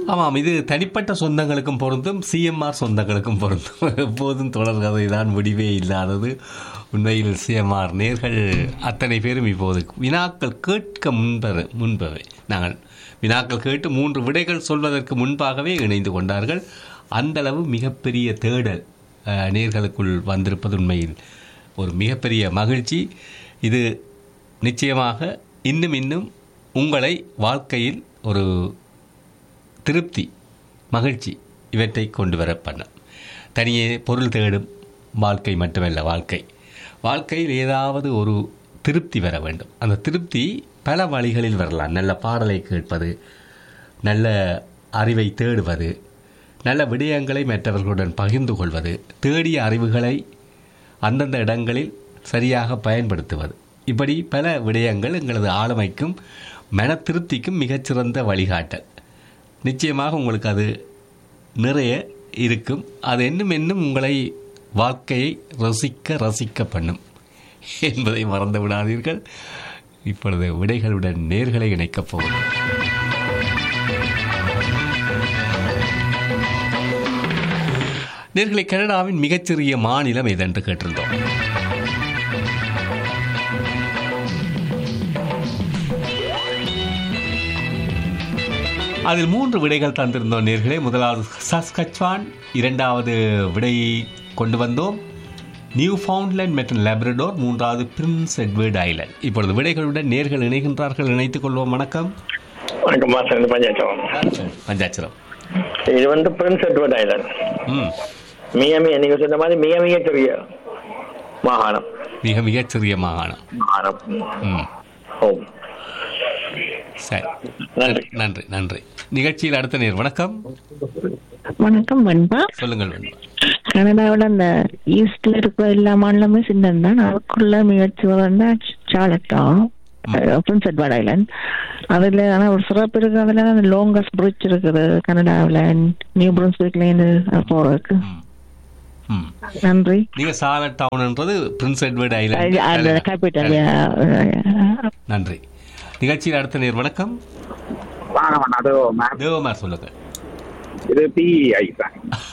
ஆமாம் இது தனிப்பட்ட சொந்தங்களுக்கும் பொருந்தும் சிஎம்ஆர் சொந்தங்களுக்கும் பொருந்தும் எப்போதும் தொடர்கதை தான் முடிவே இல்லாதது உண்மையில் சிஎம்ஆர் நேர்கள் அத்தனை பேரும் இப்போது வினாக்கள் கேட்க முன்பது முன்பவே நாங்கள் வினாக்கள் கேட்டு மூன்று விடைகள் சொல்வதற்கு முன்பாகவே இணைந்து கொண்டார்கள் அந்தளவு மிகப்பெரிய தேடல் அஹ், நேர்களுக்குள் வந்திருப்பது உண்மையில் ஒரு மிகப்பெரிய மகிழ்ச்சி இது நிச்சயமாக இன்னும் இன்னும் உங்களை வாழ்க்கையில் ஒரு திருப்தி மகிழ்ச்சி இவற்றை கொண்டு வர பண்ணும் தனியே பொருள் தேடும் வாழ்க்கை மட்டுமல்ல வாழ்க்கை வாழ்க்கையில் ஏதாவது ஒரு திருப்தி வர வேண்டும் அந்த திருப்தி பல வழிகளில் வரலாம் நல்ல பாடலை கேட்பது நல்ல அறிவை தேடுவது நல்ல விடயங்களை மற்றவர்களுடன் பகிர்ந்து கொள்வது தேடிய அறிவுகளை அந்தந்த இடங்களில் சரியாக பயன்படுத்துவது இப்படி பல விடயங்கள் எங்களது ஆளுமைக்கும் மன திருப்திக்கும் மிகச்சிறந்த வழிகாட்டல் நிச்சயமாக உங்களுக்கு அது நிறைய இருக்கும் அது இன்னும் இன்னும் உங்களை வாழ்க்கையை ரசிக்க ரசிக்க பண்ணும் என்பதை மறந்து விடாதீர்கள் இப்பொழுது விடைகளுடன் நேர்களை இணைக்கப் போகிறோம் நேர்களை கனடாவின் மிகச்சிறிய மாநிலம் எதென்று கேட்டிருந்தோம் அதில் மூன்று விடைகள் தந்திருந்தோம் நேர்களே முதலாவது சஸ்கச்வான் இரண்டாவது விடை கொண்டு வந்தோம் நியூ ஃபவுண்ட்லேண்ட் மற்றும் லேப்ரடோர் மூன்றாவது பிரின்ஸ் எட்வர்ட் ஐலண்ட் இப்பொழுது விடைகளுடன் நேர்கள் இணைகின்றார்கள் இணைத்துக் கொள்வோம் வணக்கம் வணக்கம் மாஸ்டர் பஞ்சாயத்தம் பஞ்சாட்சரம் இது வந்து பிரின்ஸ் எட்வர்ட் ஐலண்ட் ம் மிக மிக நீங்க சொன்ன மாதிரி மிக மிக பெரிய மாகாணம் மிக மிகச் சிறிய மாகாணம் மாகாணம் ம் ஓம் சரி நன்றி நன்றி நன்றி நிகழ்ச்சியில் அடுத்த நேர் வணக்கம் வணக்கம் வெண்பா சொல்லுங்கள் வெண்பா கனடாவில் அந்த ஈஸ்ட்ல இருக்கிற எல்லா மாநிலமும் சின்னம் தான் அதுக்குள்ள முயற்சி வந்து சாலட்டா பிரின்ஸ் எட்வர்ட் ஐலண்ட் அதுல ஆனா ஒரு சிறப்பு இருக்கு அதுல அந்த லோங்கஸ்ட் பிரிட்ஜ் இருக்குது கனடாவில் நியூ பிரின்ஸ்விக்லேருந்து போறதுக்கு ம் ம் நன்றி நீங்க சாலட் டவுன்ன்றது பிரின்ஸ் எட்வர்ட் அது ஐலண்ட் கேபிட்டல் நன்றி நிகழ்ச்சியில் அடுத்த நேர் வணக்கம் வணக்கம் அது மேம் தேவமார் சொல்லுங்கள் இது பிஐ தான்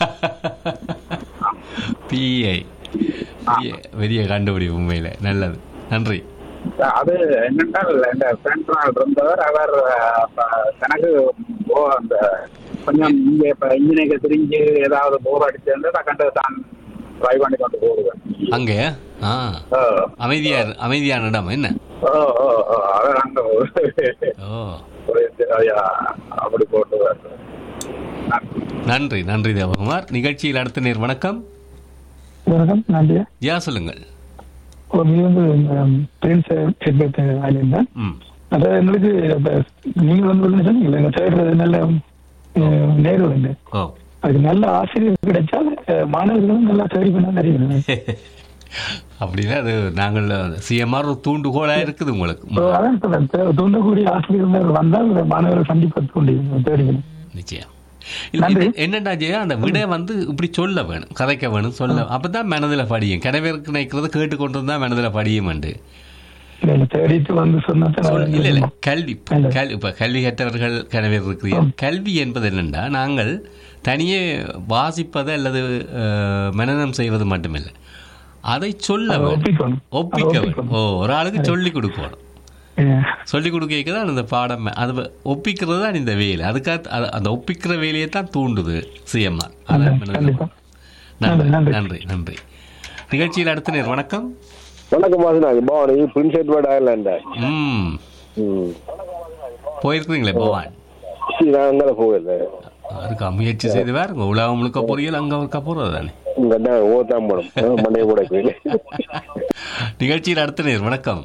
பிஐ பெரிய கண்டுபிடிப்பு உண்மையில நல்லது நன்றி அது என்னென்றால் இந்த சென்ட்ரல் இருந்தவர் அவர் அஹ், தனக்கு ஓ- அந்த கொஞ்சம் இங்க இப்ப இன்ஜினியருக்கு தெரிஞ்சு ஏதாவது போர் அடிச்சு இருந்தா கண்டு தான் ட்ரை பண்ணி கொண்டு போடுவேன் அங்கே ஆ ஓ, அமைதியா அமைதியான இடம் என்ன ஓ, ஓ, ஓ, அவர் அங்க ஓ ஒரு- ஐயா, அப்படி போட்டுவார் நன்றி நன்றி தேவகுமார் நிகழ்ச்சியில் அடுத்த நேர் வணக்கம் வணக்கம் நன்றி யா சொல்லுங்கள் ஒரு இது வந்து பிரின்ஸ் எட்வர்ட் ஐலண்ட் தான் ம் அது எங்களுக்கு இப்ப நீங்க வந்து ஒண்ணு சொன்னீங்கல்ல எங்க தேடுறது நல்ல அஹ், நேரு உண்டு ஓ அதுக்கு நல்ல ஆசிரியர் கிடைச்சால் அஹ், மாணவர்களும் நல்லா தேடி பண்ணா தெரியும் அப்படின்னா அது நாங்கள் சிஎம்ஆர் ஒரு தூண்டுகோலா இருக்குது உங்களுக்கு அதான் சொல்றேன் தே- தூண்டக்கூடிய ஆசிரியர்கள் வந்தால் மாணவர்கள் கண்டிப்பா தூண்டி தேடிக்கணும் நிச்சயம் இல்ல, நன்றி. இது என்னடா ஜெயா அந்த விடை வந்து இப்படி சொல்ல வேணும் கதைக்க வேணும் சொல்ல அப்பதான் மனதில் படியும் கிணவேருக்கு நினைக்கிறது கேட்டுக்கொண்டிருந்தா மனதில் படியும் உண்டு இல்ல, இல்ல, தேடிட்டு வந்து சொன்னா சொல்- இல்ல இல்ல கல்வி கல் இப்ப கல்வி கற்றவர்கள் கனவேர் இருக்கிறீர்கள் கல்வி என்பது என்னென்னா நாங்கள் தனியே வாசிப்பது அல்லது அஹ், மனனம் செய்வது மட்டுமில்லை அதை சொல்ல அதை வேண்டும் ஒப்பிக்கணும். ஒப்பிக்க அதை வேண்டும் ஓ ஒரு ஆளுக்கு சொல்லி கொடுக்கணும் சொல்லி கொடுக்க தான் அந்த பாடம் அது ஒப்பிக்கிறது தான் இந்த வேலை அதுக்காக அது- அந்த ஒப்பிக்கிற வேலையை தான் தூண்டுது சிஎம்ஆர் கண்டிப்பா நன்றி நன்றி. நன்றி நன்றி நிகழ்ச்சியில் அடுத்த நேர் வணக்கம் வணக்கம் வாசனாங்க பவானி பிரின்ஸ் எட்வர்ட் ஐலாண்ட் ம் ம் போயிருக்கிறீங்களே பவான் சரி, நான் அங்கே போகல அதுக்கு முயற்சி செய்து பாருங்க உலகம் முழுக்க பொறியல் அங்க இருக்க போறது தானே இங்கே தான் ஓத்தாம் போனோம் மண்டையை கூட நிகழ்ச்சியில் அடுத்த நேர் வணக்கம்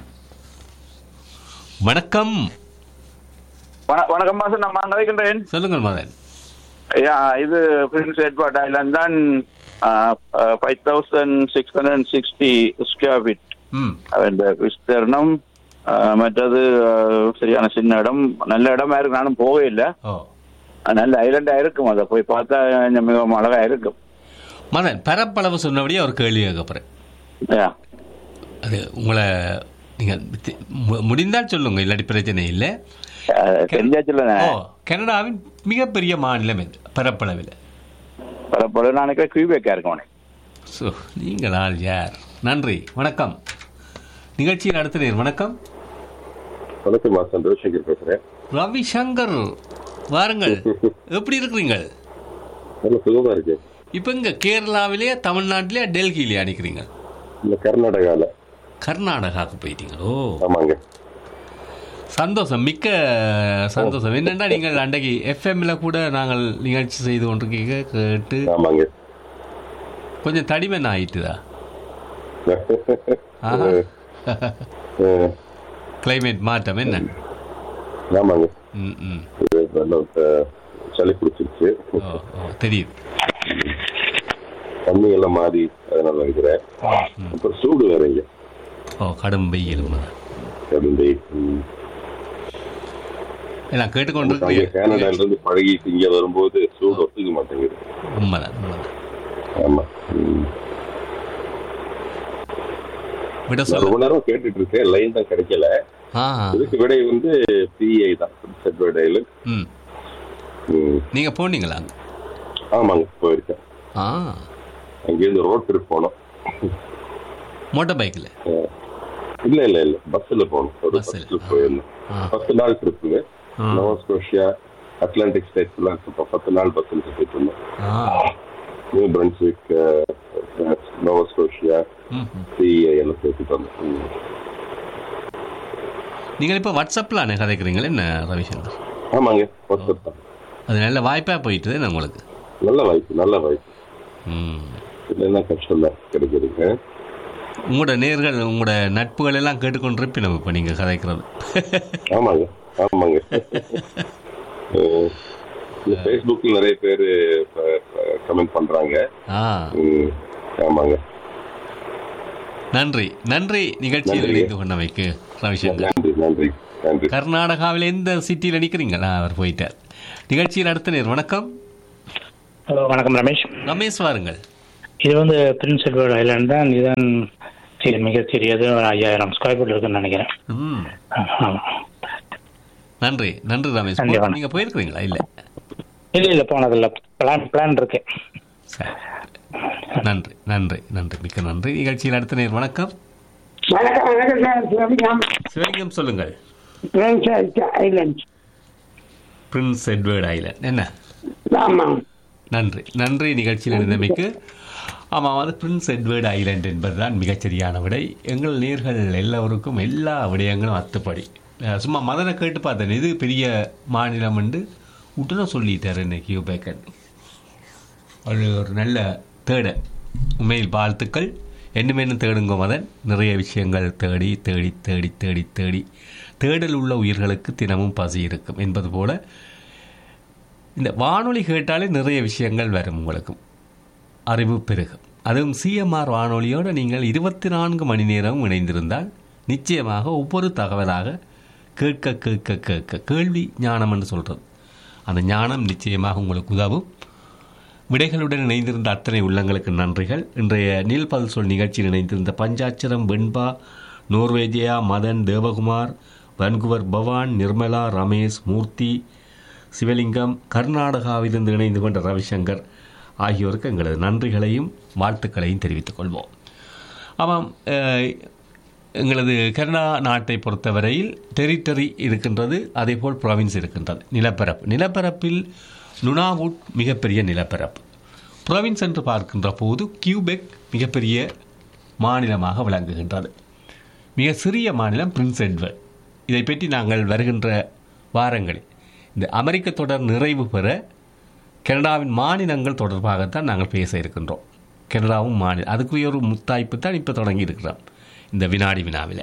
வணக்கம் வண- வணக்கம் மாசம் நான் அங்க வைக்கின்றேன் சொல்லுங்கள் மதன் யா இது பிரின்ஸ் எட்வர்ட் ஐலாண்ட் தான் five thousand six hundred sixty square feet ம் இந்த விஸ்தீர்ணம் ஆஹ், மற்றது ஆஹ், சரியான சின்ன இடம் நல்ல இடமா இருக்கு நானும் போகவே இல்லை ஓ நல்ல ஐலண்டா இருக்கும் அதை போய் பார்த்தா கொஞ்சம் மிகவும் அழகா இருக்கும் மதன் பரப்பளவு சொன்னபடியே ஒரு கேள்வி கேட்கப்படுறேன் யா அது உங்களை நீங்கள் முடிந்தால் சொல்லுங்க இல்லாட்டி பிரச்சனை இல்லை தெரிஞ்சாச்சுல ஓ கனடாவின் மிகப்பெரிய மாநிலம் இது பரப்பளவில் பரப்பளவு நான் நினைக்கிறேன் கியூபேக்கா இருக்கவனே ஸோ நீங்கள் ஆள் யார் நன்றி வணக்கம் நிகழ்ச்சியில் அடுத்த நேர் வணக்கம் வணக்கம் மா சந்திரசேகர் பேசுறேன் ரவிசங்கர் வாருங்கள் எப்படி இருக்கிறீங்க நல்ல சுகமா இருக்கு இப்போ இங்க கேரளாவிலே தமிழ்நாட்டிலே டெல்லியிலே அடிக்கிறீங்க இந்த கர்நாடகால கர்நாடகாவுக்கு போயிட்டீங்களோ ஆமாங்க சந்தோஷம் மிக்க சந்தோஷம் என்னன்னா நீங்கள் அன்றைக்கு எஃப்எம்ல கூட நாங்கள் நிகழ்ச்சி செய்து கொண்டிருக்கீங்க கேட்டு ஆமாங்க கொஞ்சம் தடிமன் ஆயிட்டுதா ஆஹா. அஹ், கிளைமேட் மாற்றம் என்ன ஆமாங்க ம் ம் இது நல்ல அஹ், சளி பிடிச்சிருச்சு ஓ ஓ தெரியுது தண்ணி எல்லாம் மாறி அதனால இருக்கிறேன் அப்புறம் சூடு வேறங்க ஓ கடும் வெயில் கருந்தை ம். எல்லாம் அங்க கேட்டுக்கொண்டிருக்கீங்க கனடால இருந்து பழகி இங்க வரும்போது சூடு ஒத்துக்க மாட்டேங்குது உண்மைதான் உண்மைதான் ஆமா ம். விட நான் சொல்ல ரொம்ப நேரம் கேட்டுட்டு இருக்கேன் லைன் தான் கிடைக்கல ஆ இதுக்கு விடை வந்து பிஐ தான் செட் விடையில ம் ம். நீங்க போனீங்களா அங்க? ஆமாங்க போயிருக்கேன் ஆ அங்கேருந்து ரோட் ட்ரிப் போனோம் மோட்டார் பைக்கில் அஹ், இல்ல இல்ல இல்ல பஸ்ல போனோம் ஒரு பஸ்ல. பஸ் ட்ரிப் போயிருந்தோம் ஆ. பத்து நாள் ட்ரிப்புங்க ஆ. நோவாஸ்கோஷியா அட்லாண்டிக் ஸ்டேட்ஸ் எல்லாம் சுத்தம் பத்து நாள் பஸ்ல சுத்திட்டு இருந்தோம் ஆ நியூ பிரன்ஸ்விக் நோவாஸ்கோஷியா ம் ம். சிஐ எல்லாம் சேர்த்துட்டு வந்தோம் ம். நீங்கள் இப்போ வாட்ஸ்அப்பில் கதைக்கிறீங்களே என்ன ரவிசங்கர் ஆமாங்க வாட்ஸ்அப் தான் அது நல்ல வாய்ப்பாக போயிட்டுது என்ன உங்களுக்கு நல்ல வாய்ப்பு நல்ல வாய்ப்பு ம் இல்லைன்னா கஷ்டம் தான் கிடைக்கிறதுங்க உங்களோட நேர்கள் உங்களோட நட்புகள் எல்லாம் கேட்டுக்கொண்டிருப்பினோம் இப்போ நீங்கள் கதைக்கிறது ஆமாங்க ஆமாங்க அஹ், இந்த ஃபேஸ்புக்கில் நிறைய பேர் கமெண்ட் பண்றாங்க ஆ ம், ஆமாங்க நன்றி நன்றி நிகழ்ச்சியில் நன்றி. இணைந்து கொண்டமைக்கு ரவிசங்கர் நன்றி நன்றி நன்றி கர்நாடகாவில் எந்த சிட்டியில் நிற்கிறீங்களா அவர் போயிட்டார் நிகழ்ச்சியில் அடுத்த நேர் வணக்கம் ஹலோ வணக்கம் ரமேஷ் ரமேஷ் வாருங்கள் இது வந்து பிரின்ஸ் எட்வர்ட் ஐலாண்ட் தான் இதுதான் சி- மிக சிறியது ஒரு ஐயாயிரம் ஸ்கொயர் ஃபீட் இருக்குன்னு நினைக்கிறேன் ம் ஆமா. நன்றி நன்றி ரமேஷ் நன்றி, வணக்கம். நீங்கள் போயிருக்கிறீங்களா இல்லை இல்ல இல்ல போனதில்ல பிளான் பிளான் இருக்கு சரி நன்றி நன்றி நன்றி மிக்க நன்றி நிகழ்ச்சியில் அடுத்த நேர் வணக்கம் வணக்கம் வணக்கம் சார் சிவலிங்கம் சிவலிங்கம் சொல்லுங்கள் princess island Prince Edward Island என்ன ஆமாம் நன்றி நன்றி நிகழ்ச்சியில் இருந்தமைக்கு ஆமாம் அது பிரின்ஸ் எட்வர்ட் ஐலண்ட் என்பதுதான் மிகச்சரியான விடை எங்கள் நேர்கள் எல்லோருக்கும் எல்லா விடயங்களும் அத்துப்படி அஹ் சும்மா மதனை கேட்டு பார்த்தேன் இது பெரிய மாநிலம் என்று உடனே சொல்லிட்டார் இன்னைக்கு யூபேக்கன் ஒரு ஒரு நல்ல தேட உண்மையில் வாழ்த்துக்கள் என்னமேனும் தேடுங்க மதன் நிறைய விஷயங்கள் தேடி தேடி தேடி தேடி தேடி தேடல் உள்ள உயிர்களுக்கு தினமும் பசி இருக்கும் என்பது போல இந்த வானொலி கேட்டாலே நிறைய விஷயங்கள் வரும் உங்களுக்கு அறிவு பெருகும் அதுவும் சிஎம்ஆர் வானொலியோடு நீங்கள் இருபத்தி நான்கு மணி நேரம் இணைந்திருந்தால் நிச்சயமாக ஒவ்வொரு தகவலாக கேட்க கேட்க கேட்க கேள்வி ஞானம் என்று சொல்கிறது அந்த ஞானம் நிச்சயமாக உங்களுக்கு உதவும் விடைகளுடன் இணைந்திருந்த அத்தனை உள்ளங்களுக்கு நன்றிகள் இன்றைய நீல்பல் சொல் நிகழ்ச்சியில் இணைந்திருந்த பஞ்சாட்சரம் வெண்பா நோர்வேஜியா மதன் தேவகுமார் வன்குவர் பவான் நிர்மலா ரமேஷ் மூர்த்தி சிவலிங்கம் கர்நாடகாவிலிருந்து இணைந்து கொண்ட ரவிசங்கர் ஆகியோருக்கு எங்களது நன்றிகளையும் வாழ்த்துக்களையும் தெரிவித்துக் கொள்வோம் ஆமாம் அஹ், எங்களது கனடா நாட்டை பொறுத்தவரையில் டெரிட்டரி இருக்கின்றது அதேபோல் ப்ராவின்ஸ் இருக்கின்றது நிலப்பரப்பு நிலப்பரப்பில் நுனாவுட் மிகப்பெரிய நிலப்பரப்பு ப்ராவின்ஸ் என்று பார்க்கின்ற போது கியூபெக் மிகப்பெரிய மாநிலமாக விளங்குகின்றது மிக சிறிய மாநிலம் பிரின்ஸ் எட்வர்ட் இதை பற்றி நாங்கள் வருகின்ற வாரங்களில் இந்த அமெரிக்க தொடர் நிறைவு பெற கனடாவின் மாநிலங்கள் தொடர்பாகத்தான் நாங்கள் பேச இருக்கின்றோம் கனடாவும் மாநிலம் அதுக்குரிய ஒரு முத்தாய்ப்பு தான் இப்போ தொடங்கி இருக்கிறோம் இந்த வினாடி வினாவில்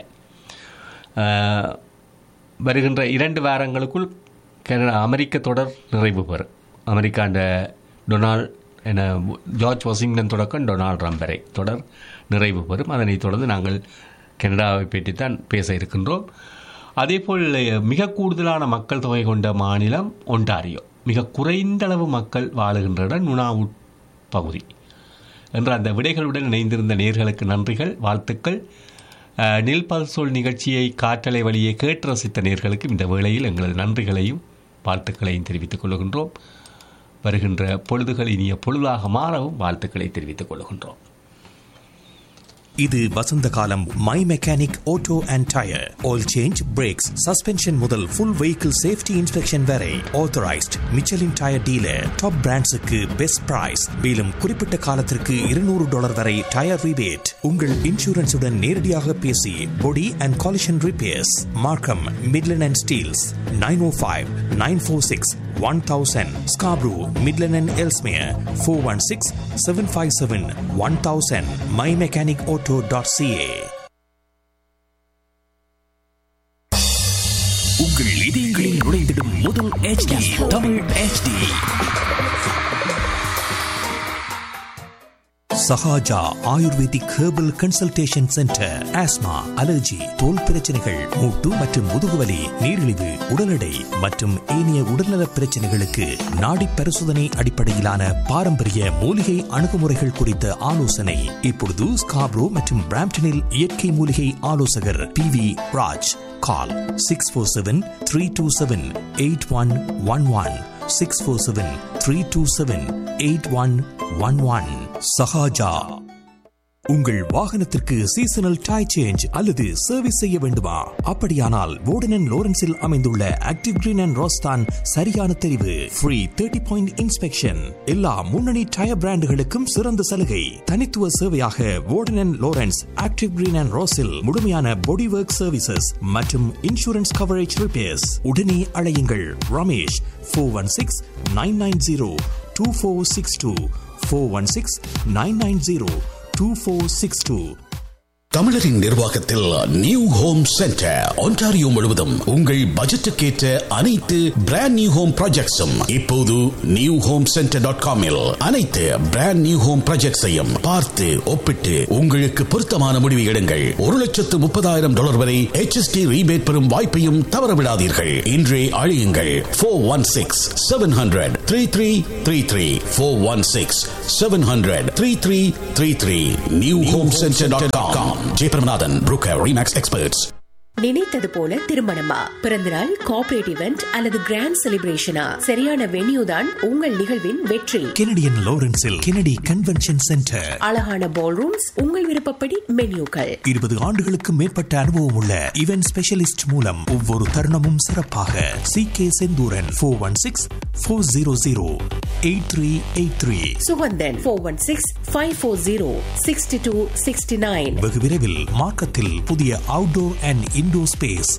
ஆஹ், வருகின்ற இரண்டு வாரங்களுக்குள் கனடா அமெரிக்க தொடர் நிறைவு பெறும் அமெரிக்காண்ட டொனால்ட் என ஜார்ஜ் வாஷிங்டன் தொடக்கம் டொனால்ட் ட்ரம்ப் வரை தொடர் நிறைவு பெறும் அதனைத் தொடர்ந்து நாங்கள் கனடாவை பற்றித்தான் பேச இருக்கின்றோம் அதேபோல் மிக கூடுதலான மக்கள் தொகை கொண்ட மாநிலம் ஒன்டாரியோ மிக குறைந்தளவு மக்கள் வாழுகின்ற இடம் நுனாவுட் பகுதி என்ற அந்த விடைகளுடன் இணைந்திருந்த நேர்களுக்கு நன்றிகள் வாழ்த்துக்கள் அஹ், நில் பல்சொல் நிகழ்ச்சியை காற்றலை வழியே கேட்டு ரசித்த நேர்களுக்கு இந்த வேளையில் எங்களது நன்றிகளையும் வாழ்த்துக்களையும் தெரிவித்துக் கொள்கின்றோம் வருகின்ற பொழுதுகள் இனிய பொழுதாக மாறவும் வாழ்த்துக்களை தெரிவித்துக் கொள்கின்றோம் இது வசந்த காலம் My Mechanic Auto and tyre oil change brakes suspension முதல் ஃபுல் வெஹிக்கிள் சேஃப்டி இன்ஸ்பெக்ஷன் வரை authorized Michelin tyre dealer top பிராண்ட்ஸுக்கு பெஸ்ட் பிரைஸ் மேலும் குறிப்பிட்ட காலத்திற்கு இருநூறு டாலர் வரை டயர் ரிபேட் உங்கள் இன்சூரன்ஸுடன் நேரடியாக பேசி body and collision repairs Markham Midland and Steeles nine O five nine four six one thousand Scarborough Midland and Ellesmere four one six seven five seven one thousand My Mechanic Auto dot CA உங்கள் இதயங்களில் நுழைந்திடும் முதல் HD தமிழ் HD Sahaja ayurvedic herbal consultation centre asthma allergy தோல் பிரச்சனைகள் மூட்டு மற்றும் முதுகுவலி நீரிழிவு உடல் எடை மற்றும் ஏனைய உடல்நலப் பிரச்சனைகளுக்கு நாடி பரிசோதனை அடிப்படையிலான பாரம்பரிய மூலிகை அணுகுமுறைகள் குறித்த ஆலோசனை இப்பொழுது ஸ்காப்ரோ மற்றும் பிராம்டனில் இயற்கை மூலிகை ஆலோசகர் P V Raj call six four seven three two seven eight one one one six four seven three two seven eight one one one சஹாஜா உங்கள் வாகனத்திற்கு சீசனல் டை சேஞ்ச் அல்லது சர்வீஸ் செய்ய வேண்டுமா அப்படியானால் வோர்டன் லோரன்ஸில் அமைந்துள்ள ஆக்டிவ் கிரீன் அண்ட் ரோஸ்தான் சரியான தெரிவு ஃப்ரீ தேர்ட்டி பாயிண்ட் இன்ஸ்பெக்ஷன் எல்லா முன்னணி டயர் பிராண்டுகளுக்கும் சிறந்த சலுகை தனித்துவ சேவையாக Warden Lawrence active green and ரோஸில் முழுமையான பாடி ஒர்க் சர்வீசஸ் மற்றும் இன்சூரன்ஸ் கவரேஜ் ரிப்பேர்ஸ் உடனே அழையுங்கள் Ramesh four one six nine nine zero two four six two four one six nine nine zero two four six two தமிழரின் நிர்வாகத்தில் new home centre Ontario முழுவதும் உங்கள் பட்ஜெட்டுக்கேற்ற அனைத்து பிராண்ட் நியூ ஹோம் ப்ராஜெக்ட்ஸும் இப்போது நியூ ஹோம் சென்டர் டாட் காமில் அனைத்து brand new home ப்ராஜெக்ட்ஸையும் பார்த்து ஒப்பிட்டு உங்களுக்கு பொருத்தமான முடிவு எடுங்கள் ஒரு லட்சத்து முப்பதாயிரம் டாலர் வரை HST ரீபேட் பெறும் வாய்ப்பையும் தவறவிடாதீர்கள் இன்றே அழியுங்கள் four one six seven hundred three three three three four one six seven hundred three three three three new home centre dot com Jeyapiramanathan broker Remax experts நினைத்தது போல திருமணமா பிறந்தநாள் கார்ப்பரேட் இவெண்ட் அல்லது கிராண்ட் செலிப்ரேஷனா சரியான வென்யூ தான் உங்கள் நிகழ்வின் வெற்றி கெனடியன் லோரன்ஸில் கெனடி கன்வென்ஷன் சென்டர் அழகான பால் ரூம்ஸ் உங்கள் விருப்பப்படி மென்யூக்கள் இருபது ஆண்டுகளுக்கு மேற்பட்ட அனுபவம் உள்ள இவென்ட் ஸ்பெஷலிஸ்ட் மூலம் ஒவ்வொரு தருணமும் சிறப்பாக C K Senthooran four one six four zero zero eight three eight three Suganthan four one six five four zero sixty two sixty nine வெகு விரைவில் மார்க்கத்தில் புதிய outdoor and indoor space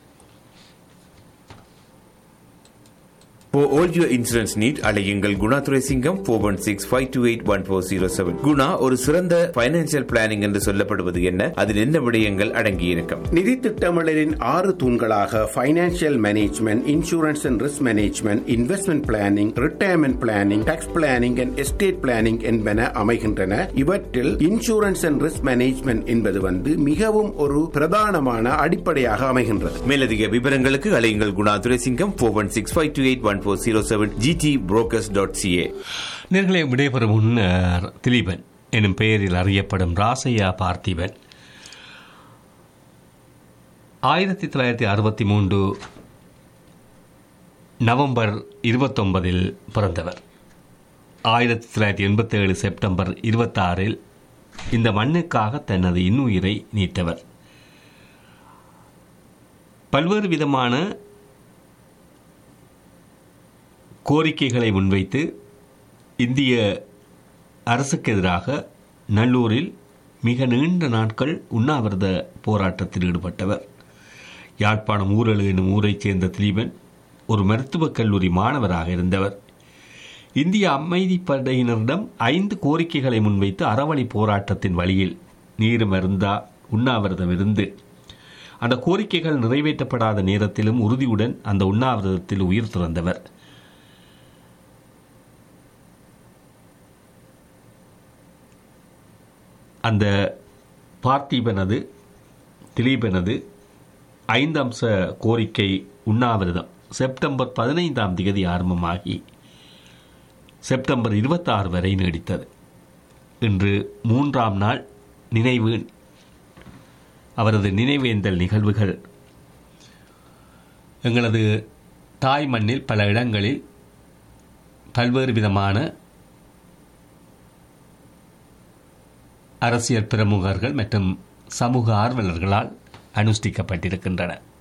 For all your insurance need, அலையுங்கள் Guna Thuraisingam four one six five two eight one four zero seven Guna ஒரு சிறந்த financial planning என்று சொல்லப்படுவது என்ன அதில் என்ன விடயங்கள் அடங்கியிருக்கும் நிதி திட்டமிடலின் ஆறு தூண்களாக financial management insurance and risk management investment planning retirement planning tax planning and estate planning என்பன அமைகின்றன இவற்றில் இன்சூரன்ஸ் அண்ட் ரிஸ்க் மேனேஜ்மெண்ட் என்பது வந்து மிகவும் ஒரு பிரதானமான அடிப்படையாக அமைகின்றது மேலதிக விவரங்களுக்கு அலையுங்கள் Guna Thuraisingam four one six five two eight one four zero seven GT brokers dot CA நேர்களை விடைபெறும் முன்னர் திலீபன் எனும் பெயரில் அறியப்படும் ராசையா பார்த்திபன் ஆயிரத்தி தொள்ளாயிரத்தி அறுபத்தி மூன்று நவம்பர் இருபத்தொன்பதில் பிறந்தவர் ஆயிரத்தி தொள்ளாயிரத்தி எண்பத்தேழு செப்டம்பர் இருபத்தாறில் இந்த மண்ணுக்காக தனது இன்னுயிரை நீத்தவர் பல்வேறு விதமான கோரிக்கைகளை முன்வைத்து இந்திய அரசுக்கு எதிராக நல்லூரில் மிக நீண்ட நாட்கள் உண்ணாவிரத போராட்டத்தில் ஈடுபட்டவர் யாழ்ப்பாணம் ஊரலு என்னும் ஊரைச் சேர்ந்த திலீபன் ஒரு மருத்துவக் கல்லூரி மாணவராக இருந்தவர் இந்திய அமைதி படையினரிடம் ஐந்து கோரிக்கைகளை முன்வைத்து அறவழி போராட்டத்தின் வழியில் நீர் மருந்தா உண்ணாவிரதம் இருந்து அந்த கோரிக்கைகள் நிறைவேற்றப்படாத நேரத்திலும் உறுதியுடன் அந்த உண்ணாவிரதத்தில் உயிர் துறந்தவர் அந்த பார்த்திபனது திலீபனது ஐந்து அம்ச கோரிக்கை உண்ணாவிரதம் செப்டம்பர் பதினைந்தாம் தேதி ஆரம்பமாகி செப்டம்பர் இருபத்தாறு வரை நீடித்தது இன்று மூன்றாம் நாள் நினைவு அவரது நினைவேந்தல் நிகழ்வுகள் எங்களது தாய் மண்ணில் பல இடங்களில் பல்வேறு விதமான அரசியல் பிரமுகர்கள் மற்றும் சமூக ஆர்வலர்களால் அனுஷ்டிக்கப்பட்டிருக்கின்றன